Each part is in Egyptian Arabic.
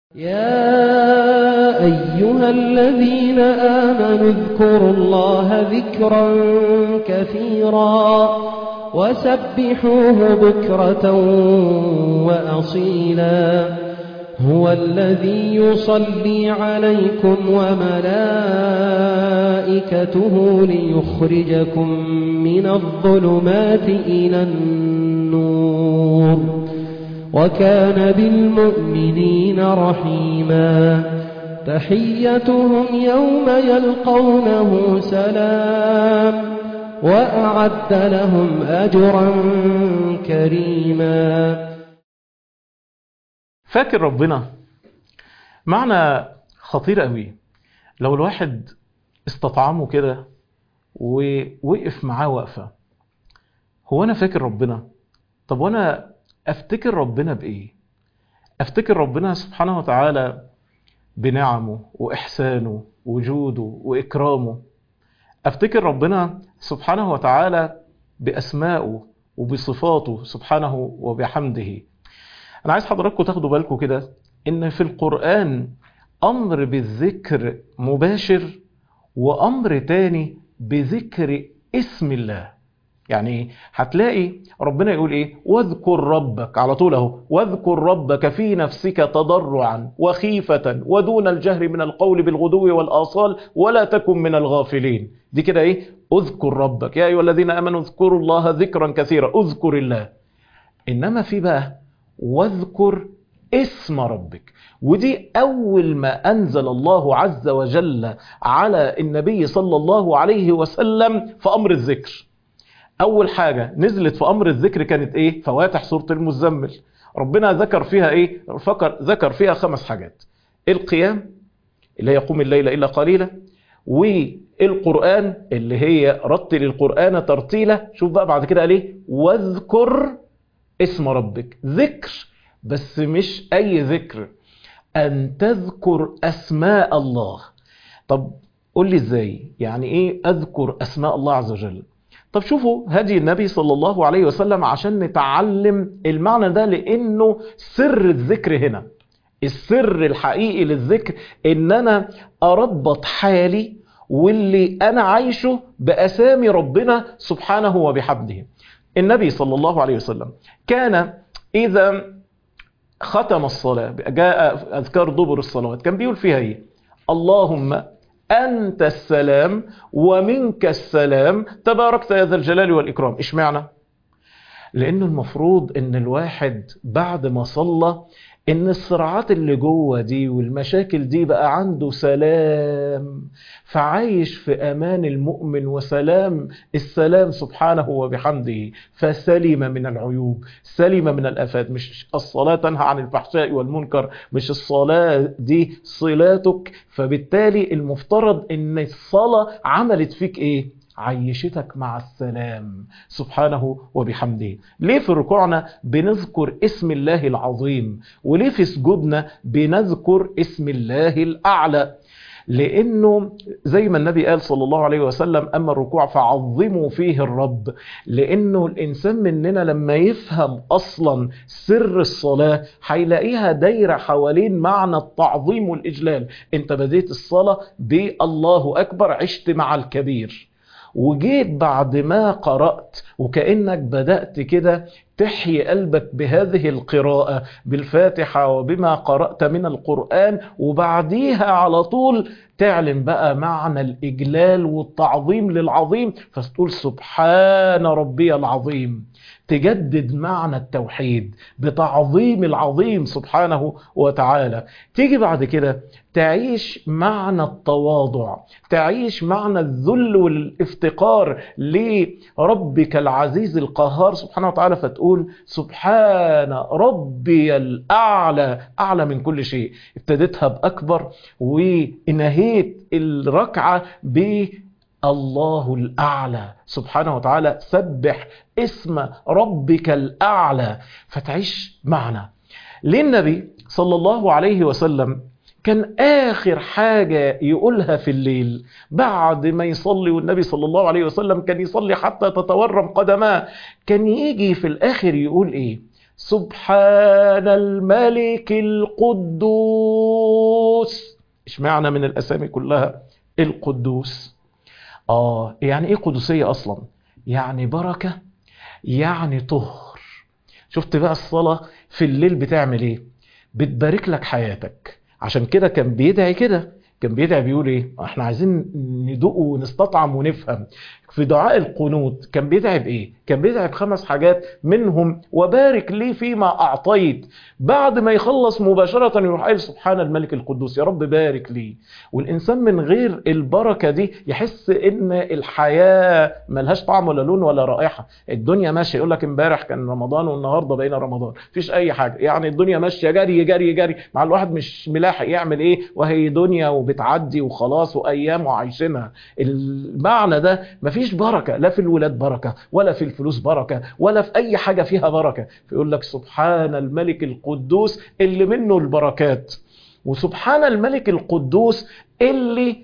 يا أيها الذين آمنوا اذكروا الله ذكرا كثيرا وسبحوه بكرة وأصيلا هو الذي يصلي عليكم وملائكته ليخرجكم من الظلمات إلى النور وكان بالمؤمنين رحيما تحيتهم يوم يلقونه سلام وأعد لهم أجرا كريما فاكر ربنا معنى خطير قوي لو الواحد استطعمه كده ووقف معاه وقفة هو أنا فاكر ربنا طب وأنا أفتكر ربنا بإيه أفتكر ربنا سبحانه وتعالى بنعمه وإحسانه وجوده وإكرامه أفتكر ربنا سبحانه وتعالى بأسمائه وبصفاته سبحانه وبحمده أنا عايز حضراتكم تاخدوا بالكم كده إن في القرآن أمر بالذكر مباشر وأمر تاني بذكر اسم الله يعني ايه هتلاقي ربنا يقول ايه واذكر ربك على طول اهو واذكر ربك في نفسك تضرعا وخيفة ودون الجهر من القول بالغدو والآصال ولا تكن من الغافلين دي كده ايه اذكر ربك يا ايها الذين امنوا اذكروا الله ذكرا كثيرا اذكر الله انما في بقى واذكر اسم ربك ودي أول ما أنزل الله عز وجل على النبي صلى الله عليه وسلم في أمر الذكر اول حاجة نزلت في امر الذكر كانت ايه فواتح سورة المزمل ربنا ذكر فيها ايه فكر ذكر فيها خمس حاجات القيام اللي هي يقوم الليل الا قليلا والقرآن اللي هي رتل القرآن ترتيلا شوف بقى بعد كده قال ايه واذكر اسم ربك ذكر بس مش اي ذكر ان تذكر اسماء الله طب قول لي ازاي يعني ايه اذكر اسماء الله عز وجل طب شوفوا هدي النبي صلى الله عليه وسلم عشان نتعلم المعنى ده لانه سر الذكر هنا السر الحقيقي للذكر ان انا اربط حالي واللي انا عايشه باسامي ربنا سبحانه وبحمده النبي صلى الله عليه وسلم كان اذا ختم الصلاة جاء اذكار دبر الصلوات كان بيقول فيها ايه اللهم أنت السلام ومنك السلام تباركت يا ذا الجلال والإكرام إيش معنى؟ لأنه المفروض أن الواحد بعد ما صلى ان الصراعات اللي جوه دي والمشاكل دي بقى عنده سلام فعايش في امان المؤمن وسلام السلام سبحانه وبحمده فسلم من العيوب سلم من الافات مش الصلاه تنهى عن الفحشاء والمنكر مش الصلاه دي صلاتك فبالتالي المفترض ان الصلاه عملت فيك ايه عيشتك مع السلام سبحانه وبحمده ليه في ركوعنا بنذكر اسم الله العظيم وليه في سجودنا بنذكر اسم الله الأعلى لانه زي ما النبي قال صلى الله عليه وسلم اما الركوع فعظموا فيه الرب لانه الانسان مننا لما يفهم اصلا سر الصلاه هيلاقيها دايره حوالين معنى التعظيم والاجلال انت بديت الصلاه بالله اكبر عشت مع الكبير وجيت بعد ما قرأت وكأنك بدأت كده تحيي قلبك بهذه القراءة بالفاتحة وبما قرأت من القرآن وبعديها على طول تعلن بقى معنى الإجلال والتعظيم للعظيم فتقول سبحان ربي العظيم تجدد معنى التوحيد بتعظيم العظيم سبحانه وتعالى تيجي بعد كده تعيش معنى التواضع تعيش معنى الذل والافتقار لربك العزيز القهار سبحانه وتعالى فتقول سبحان ربي الأعلى أعلى من كل شيء ابتديتها بأكبر ونهيت الركعة ب الله الأعلى سبحانه وتعالى سبح اسم ربك الأعلى فتعيش معنا ليه النبي صلى الله عليه وسلم كان آخر حاجة يقولها في الليل بعد ما يصلي والنبي صلى الله عليه وسلم كان يصلي حتى تتورم قدماه كان يجي في الآخر يقول إيه سبحان الملك القدوس اشمعنى من الاسامي كلها القدوس اه يعني ايه قدسيه اصلا يعني بركه يعني طهر شفت بقى الصلاه في الليل بتعمل ايه بتبارك لك حياتك عشان كده كان بيدعي كده كان بيدعي بيقول ايه احنا عايزين ندوق ونستطعم ونفهم في دعاء القنوت كان بيدعي بايه كان بيدعي بخمس حاجات منهم وبارك لي فيما اعطيت بعد ما يخلص مباشره يروح قايل سبحان الملك القدوس يا رب بارك لي والانسان من غير البركه دي يحس ان الحياه ملهاش طعم ولا لون ولا رائحه الدنيا ماشيه يقول لك امبارح كان رمضان والنهارده بقينا رمضان مفيش اي حاجه يعني الدنيا ماشيه جري جري جري مع الواحد مش ملاحق يعمل ايه وهي دنيا وبتعدي وخلاص وايام وعايشينها المعنى ده مفيش بركه لا في الولاد بركه ولا في الفلوس بركه ولا في اي حاجه فيها بركه فيقول لك سبحان الملك القدوس اللي منه البركات وسبحان الملك القدوس اللي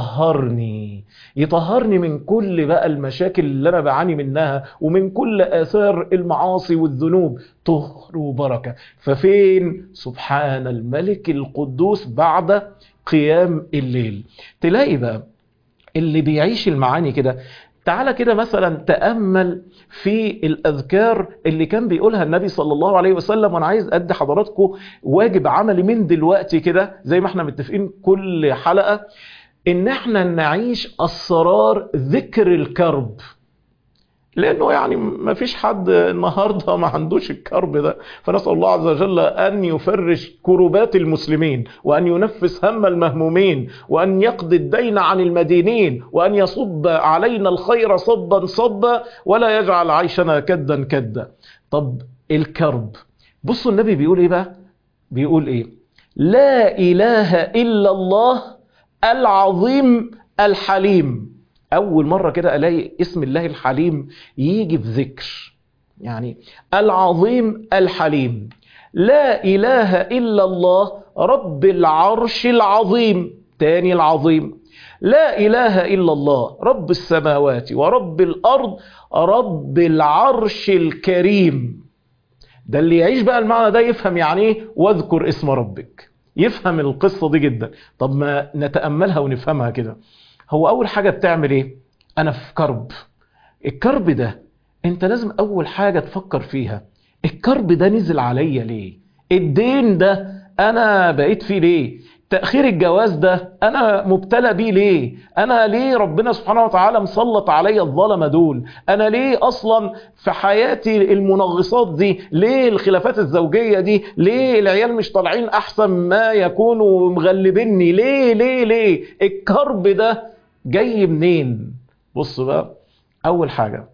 يطهرني يطهرني من كل بقى المشاكل اللي انا بعاني منها ومن كل اثار المعاصي والذنوب طهر وبركه ففين سبحان الملك القدوس بعد قيام الليل تلاقي بقى اللي بيعيش المعاني كده تعالى كده مثلا تأمل في الأذكار اللي كان بيقولها النبي صلى الله عليه وسلم وأنا عايز أدي حضراتكم واجب عملي من دلوقتي كده زي ما احنا متفقين كل حلقة إن احنا نعيش أسرار ذكر الكرب لانه يعني ما فيش حد النهارده ما عندوش الكرب ده فنسال الله عز وجل ان يفرج كربات المسلمين وان ينفس هم المهمومين وان يقضي الدين عن المدينين وان يصب علينا الخير صبا صبا ولا يجعل عيشنا كدا كدا طب الكرب بصوا النبي بيقول ايه بقى بيقول ايه لا اله الا الله العظيم الحليم اول مره كده الاقي اسم الله الحليم يجي في ذكر يعني العظيم الحليم لا اله الا الله رب العرش العظيم تاني العظيم لا اله الا الله رب السماوات ورب الارض رب العرش الكريم ده اللي يعيش بقى المعنى ده يفهم يعني ايه واذكر اسم ربك يفهم القصه دي جدا طب ما نتاملها ونفهمها كده هو اول حاجه بتعمل ايه انا في كرب الكرب ده انت لازم اول حاجه تفكر فيها الكرب ده نزل عليا ليه الدين ده انا بقيت فيه ليه تأخير الجواز ده أنا مبتلى بيه ليه؟ أنا ليه ربنا سبحانه وتعالى مسلط عليا الظلمة دول؟ أنا ليه أصلا في حياتي المنغصات دي؟ ليه الخلافات الزوجية دي؟ ليه العيال مش طالعين أحسن ما يكونوا مغلبيني؟ ليه ليه ليه؟ الكرب ده جاي منين؟ بص بقى أول حاجة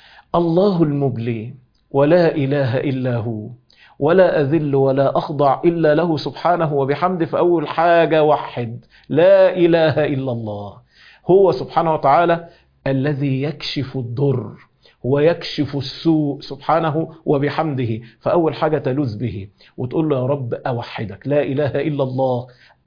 الله المبلي ولا إله إلا هو ولا أذل ولا أخضع إلا له سبحانه وبحمده فأول حاجة وحد لا إله إلا الله هو سبحانه وتعالى الذي يكشف الضر ويكشف السوء سبحانه وبحمده فأول حاجة تلوذ به وتقول له يا رب أوحدك لا إله إلا الله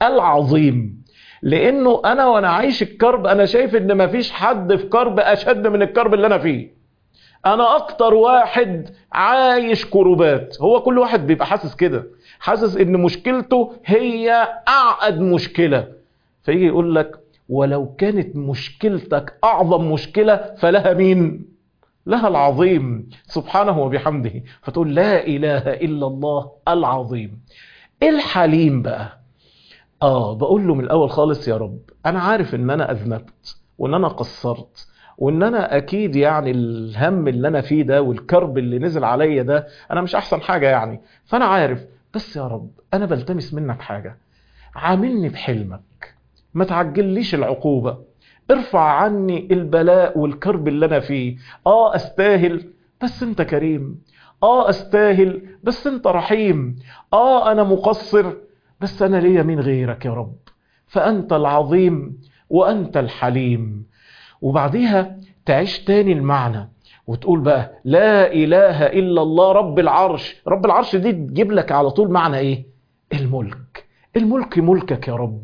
العظيم لأنه أنا وأنا عايش الكرب أنا شايف إن مفيش حد في كرب أشد من الكرب اللي أنا فيه انا اكتر واحد عايش كروبات هو كل واحد بيبقى حاسس كده حاسس ان مشكلته هي اعقد مشكلة فيجي يقول لك ولو كانت مشكلتك اعظم مشكلة فلها مين لها العظيم سبحانه وبحمده فتقول لا اله الا الله العظيم الحليم بقى اه بقول له من الاول خالص يا رب انا عارف ان انا اذنبت وان انا قصرت وان انا اكيد يعني الهم اللي انا فيه ده والكرب اللي نزل عليا ده انا مش احسن حاجة يعني فانا عارف بس يا رب انا بلتمس منك حاجة عاملني بحلمك ما تعجليش العقوبة ارفع عني البلاء والكرب اللي انا فيه اه استاهل بس انت كريم اه استاهل بس انت رحيم اه انا مقصر بس انا ليا مين غيرك يا رب فانت العظيم وانت الحليم وبعديها تعيش تاني المعنى وتقول بقى لا إله إلا الله رب العرش رب العرش دي تجيب لك على طول معنى إيه الملك الملك ملكك يا رب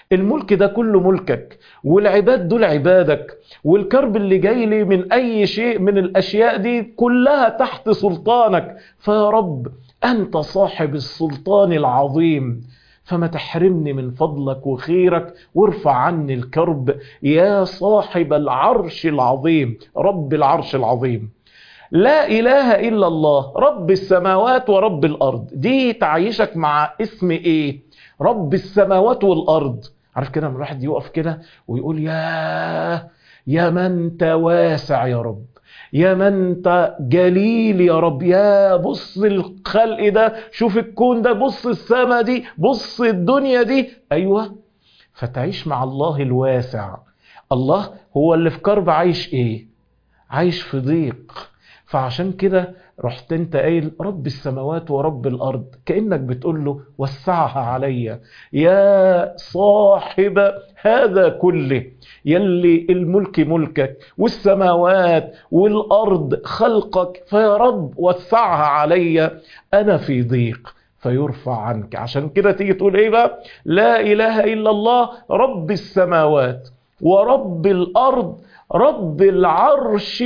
الملك ده كله ملكك والعباد دول عبادك والكرب اللي جاي لي من أي شيء من الأشياء دي كلها تحت سلطانك فيا رب أنت صاحب السلطان العظيم فما تحرمني من فضلك وخيرك وارفع عني الكرب يا صاحب العرش العظيم رب العرش العظيم لا إله إلا الله رب السماوات ورب الأرض دي تعيشك مع اسم إيه رب السماوات والأرض عارف كده من الواحد يقف كده ويقول يا يا من انت واسع يا رب يا من انت جليل يا رب يا بص الخلق ده شوف الكون ده بص السما دي بص الدنيا دي ايوه فتعيش مع الله الواسع الله هو اللي في كرب عايش ايه عايش في ضيق فعشان كده رحت انت قايل رب السماوات ورب الارض كانك بتقول له وسعها عليا يا صاحب هذا كله يلي الملك ملكك والسماوات والارض خلقك فيا رب وسعها عليا انا في ضيق فيرفع عنك عشان كده تيجي تقول ايه بقى لا اله الا الله رب السماوات ورب الارض رب العرش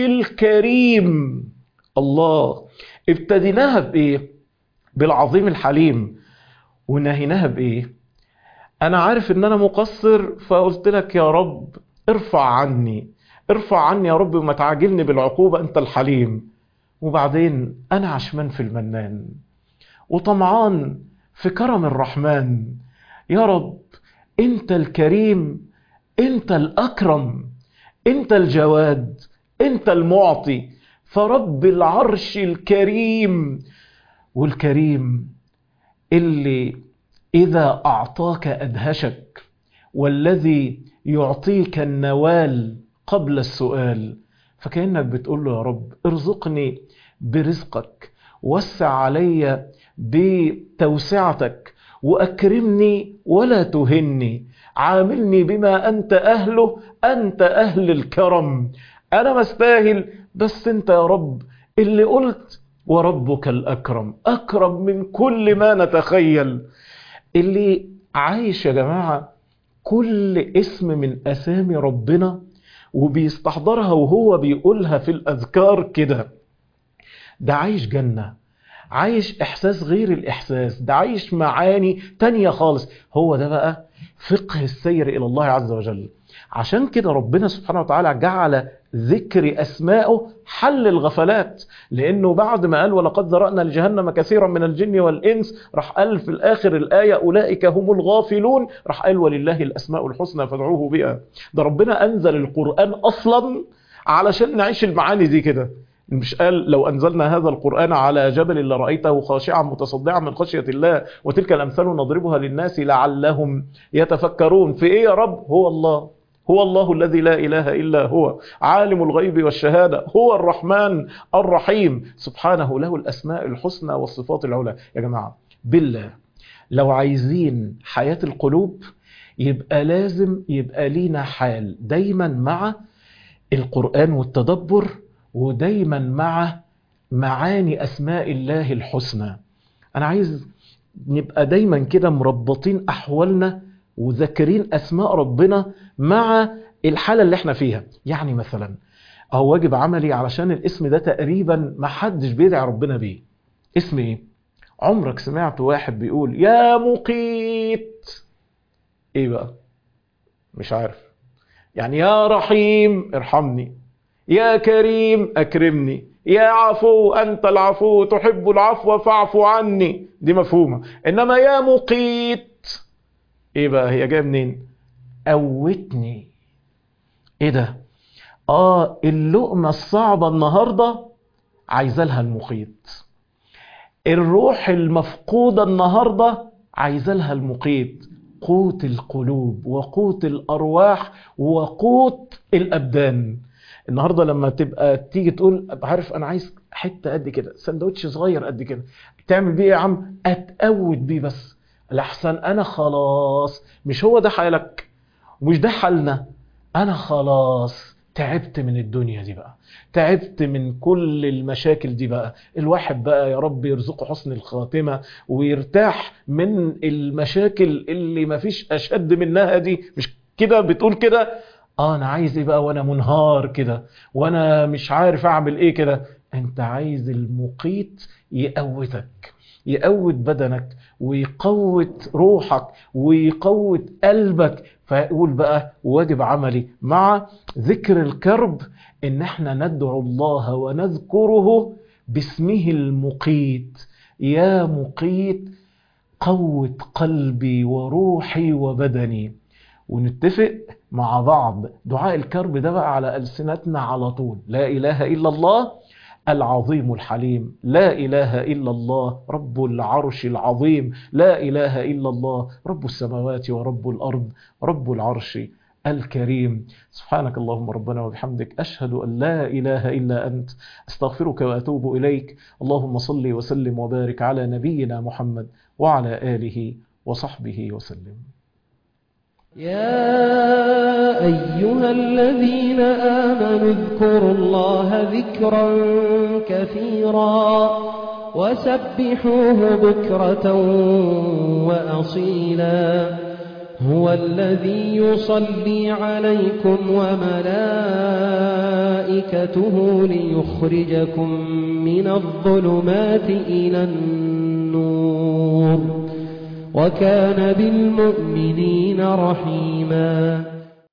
الكريم الله ابتديناها بايه بالعظيم الحليم ونهيناها بايه انا عارف ان انا مقصر فقلت لك يا رب ارفع عني ارفع عني يا رب وما تعاجلني بالعقوبة انت الحليم وبعدين انا عشمان في المنان وطمعان في كرم الرحمن يا رب انت الكريم انت الاكرم انت الجواد انت المعطي فرب العرش الكريم والكريم اللي اذا اعطاك ادهشك والذي يعطيك النوال قبل السؤال فكانك بتقول له يا رب ارزقني برزقك وسع علي بتوسعتك واكرمني ولا تهني عاملني بما انت اهله انت اهل الكرم انا مستاهل بس انت يا رب اللي قلت وربك الاكرم اكرم من كل ما نتخيل اللي عايش يا جماعه كل اسم من اسامي ربنا وبيستحضرها وهو بيقولها في الاذكار كده ده عايش جنه عايش احساس غير الاحساس ده عايش معاني تانية خالص هو ده بقى فقه السير الى الله عز وجل عشان كده ربنا سبحانه وتعالى جعل ذكر أسمائه حل الغفلات لأنه بعد ما قال ولقد ذرأنا لجهنم كثيرا من الجن والإنس راح قال في الآخر الآية أولئك هم الغافلون راح قال ولله الأسماء الحسنى فادعوه بها ده ربنا أنزل القرآن أصلا علشان نعيش المعاني دي كده مش قال لو أنزلنا هذا القرآن على جبل لرأيته خاشعا متصدعا من خشية الله وتلك الأمثال نضربها للناس لعلهم يتفكرون في إيه يا رب هو الله هو الله الذي لا إله إلا هو عالم الغيب والشهادة هو الرحمن الرحيم سبحانه له الأسماء الحسنى والصفات العلى يا جماعة بالله لو عايزين حياة القلوب يبقى لازم يبقى لينا حال دايما مع القرآن والتدبر ودايما مع معاني أسماء الله الحسنى أنا عايز نبقى دايما كده مربطين أحوالنا وذاكرين أسماء ربنا مع الحالة اللي احنا فيها يعني مثلا اهو واجب عملي علشان الاسم ده تقريبا ما حدش بيدعي ربنا بيه اسم ايه عمرك سمعت واحد بيقول يا مقيت ايه بقى مش عارف يعني يا رحيم ارحمني يا كريم اكرمني يا عفو انت العفو تحب العفو فاعف عني دي مفهومة انما يا مقيت ايه بقى هي جايه منين قوتني ايه ده اه اللقمة الصعبة النهاردة عايزة لها المقيت الروح المفقودة النهاردة عايزة لها المقيت قوت القلوب وقوت الأرواح وقوت الأبدان النهاردة لما تبقى تيجي تقول عارف أنا عايز حتة قد كده سندوتش صغير قد كده تعمل بيه يا عم أتقود بيه بس لحسن أنا خلاص مش هو ده حالك ومش ده حالنا أنا خلاص تعبت من الدنيا دي بقى تعبت من كل المشاكل دي بقى الواحد بقى يا رب يرزقه حسن الخاتمة ويرتاح من المشاكل اللي مفيش أشد منها دي مش كده بتقول كده اه انا عايز ايه بقى وانا منهار كده وانا مش عارف اعمل ايه كده انت عايز المقيت يقوتك يقوت بدنك ويقوت روحك ويقوت قلبك فيقول بقى واجب عملي مع ذكر الكرب ان احنا ندعو الله ونذكره باسمه المقيت يا مقيت قوت قلبي وروحي وبدني ونتفق مع بعض دعاء الكرب ده بقى على ألسنتنا على طول لا إله إلا الله العظيم الحليم لا إله إلا الله رب العرش العظيم لا إله إلا الله رب السماوات ورب الأرض رب العرش الكريم سبحانك اللهم ربنا وبحمدك أشهد أن لا إله إلا أنت أستغفرك وأتوب إليك اللهم صل وسلم وبارك على نبينا محمد وعلى آله وصحبه وسلم يا أيها الذين آمنوا اذكروا الله ذكرا كثيرا وسبحوه بكرة وأصيلا هو الذي يصلي عليكم وملائكته ليخرجكم من الظلمات إلى النور وكان بالمؤمنين رحيما